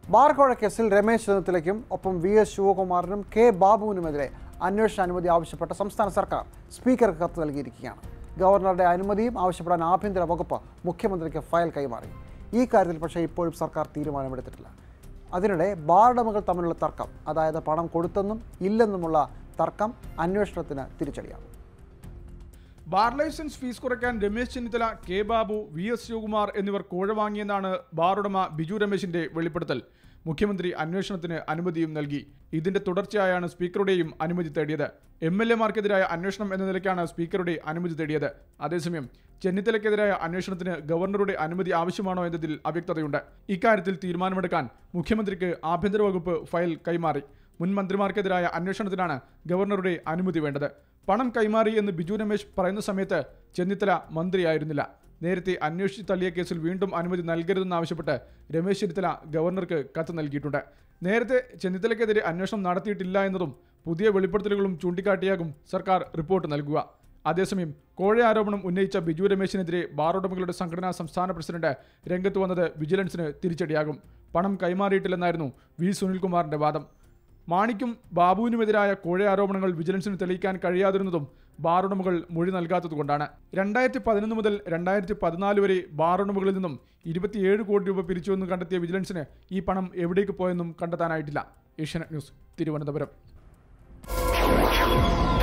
ബാർക്കോഴ കേസിൽ രമേശ് ചെന്നിത്തലയ്ക്കും ഒപ്പം വി എസ് ശിവകുമാറിനും കെ ബാബുവിനുമെതിരെ അന്വേഷണ അനുമതി ആവശ്യപ്പെട്ട സംസ്ഥാന സർക്കാർ സ്പീക്കർക്ക് കത്ത് നൽകിയിരിക്കുകയാണ് ഗവർണറുടെ അനുമതിയും ആവശ്യപ്പെടാൻ ആഭ്യന്തര വകുപ്പ് മുഖ്യമന്ത്രിക്ക് ഫയൽ കൈമാറി ഈ കാര്യത്തിൽ പക്ഷേ ഇപ്പോഴും സർക്കാർ തീരുമാനമെടുത്തിട്ടില്ല അതിനിടെ ബാർഡമുകൾ തമ്മിലുള്ള തർക്കം അതായത് പണം കൊടുത്തെന്നും ഇല്ലെന്നുമുള്ള തർക്കം അന്വേഷണത്തിന് തിരിച്ചടിയാകും ബാർ ലൈസൻസ് ഫീസ് കുറയ്ക്കാൻ Ramesh Chennithala K Babu V S Sivakumar എന്നിവർ കോഴ വാങ്ങിയെന്നാണ് ബാർ ഉടമ ബിജു രമേശിന്റെ വെളിപ്പെടുത്തൽ മുഖ്യമന്ത്രി അന്വേഷണത്തിന് അനുമതിയും നൽകി ഇതിന്റെ തുടർച്ചയായാണ് സ്പീക്കറുടെയും അനുമതി തേടിയത് എം എൽ എമാർക്കെതിരായ അന്വേഷണം എന്ന നിലയ്ക്കാണ് സ്പീക്കറുടെ അനുമതി തേടിയത് അതേസമയം ചെന്നിത്തലയ്ക്കെതിരായ അന്വേഷണത്തിന് ഗവർണറുടെ അനുമതി ആവശ്യമാണോ എന്നതിൽ അവ്യക്തതയുണ്ട് ഇക്കാര്യത്തിൽ തീരുമാനമെടുക്കാൻ മുഖ്യമന്ത്രിക്ക് ആഭ്യന്തര വകുപ്പ് ഫയൽ കൈമാറി മുൻ മന്ത്രിമാർക്കെതിരായ അന്വേഷണത്തിനാണ് ഗവർണറുടെ അനുമതി വേണ്ടത് പണം കൈമാറി എന്ന് ബിജു രമേശ് പറയുന്ന സമയത്ത് ചെന്നിത്തല മന്ത്രിയായിരുന്നില്ല നേരത്തെ അന്വേഷിച്ച് തള്ളിയ കേസിൽ വീണ്ടും അനുമതി നൽകരുതെന്നാവശ്യപ്പെട്ട് രമേശ് ചെന്നിത്തല ഗവർണർക്ക് കത്ത് നൽകിയിട്ടുണ്ട് നേരത്തെ ചെന്നിത്തലയ്ക്കെതിരെ അന്വേഷണം നടത്തിയിട്ടില്ല എന്നതും പുതിയ വെളിപ്പെടുത്തലുകളും ചൂണ്ടിക്കാട്ടിയാകും സർക്കാർ റിപ്പോർട്ട് നൽകുക അതേസമയം കോഴ ആരോപണം ഉന്നയിച്ച ബിജു രമേശിനെതിരെ ബാർ ഉടമകളുടെ സംഘടനാ സംസ്ഥാന പ്രസിഡന്റ് രംഗത്ത് വന്നത് വിജിലൻസിന് തിരിച്ചടിയാകും പണം കൈമാറിയിട്ടില്ലെന്നായിരുന്നു വി സുനിൽകുമാറിന്റെ വാദം മാണിക്കും ബാബുവിനുമെതിരായ കോഴ ആരോപണങ്ങൾ വിജിലൻസിന് തെളിയിക്കാൻ കഴിയാതിരുന്നതും ബാറുടമകൾ മൊഴി നൽകാത്തതുകൊണ്ടാണ് രണ്ടായിരത്തി പതിനൊന്ന് മുതൽ രണ്ടായിരത്തി പതിനാല് വരെ ബാറുടമകളിൽ നിന്നും ഇരുപത്തിയേഴ് കോടി രൂപ പിരിച്ചുവെന്ന് കണ്ടെത്തിയ വിജിലൻസിന് ഈ പണം എവിടേക്ക് പോയെന്നും കണ്ടെത്താനായിട്ടില്ല ഏഷ്യാനെറ്റ് ന്യൂസ് തിരുവനന്തപുരം